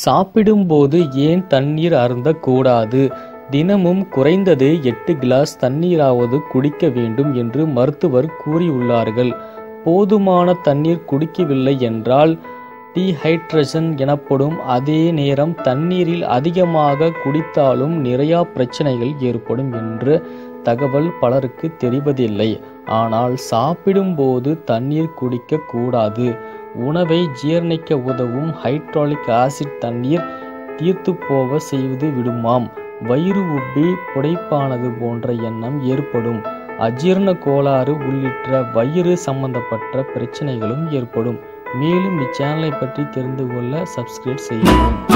சாப்பிடும்போது ஏன் தண்ணீர் அருந்தக்கூடாது தினமும் குறைந்தது எட்டு கிளாஸ் தண்ணீராவது குடிக்க வேண்டும் என்று மருத்துவர் கூறியுள்ளார்கள் போதுமான தண்ணீர் குடிக்கவில்லை என்றால் டீஹைட்ரேஷன் எனப்படும் அதே நேரம் தண்ணீரில் அதிகமாக குடித்தாலும் நிறையா பிரச்சனைகள் ஏற்படும் என்று தகவல் பலருக்கு தெரிவதில்லை ஆனால் சாப்பிடும்போது தண்ணீர் குடிக்க கூடாது உணவை ஜீரணிக்க உதவும் ஹைட்ராலிக் ஆசிட் தண்ணீர் தீர்த்து போக செய்து விடுமாம் வயிறு உப்பி புடைப்பானது போன்ற எண்ணம் ஏற்படும் அஜீரண கோளாறு உள்ளிட்ட வயிறு சம்பந்தப்பட்ட பிரச்சனைகளும் ஏற்படும் மேலும் இச்சேனலை பற்றி தெரிந்து கொள்ள சப்ஸ்கிரைப் செய்யவும்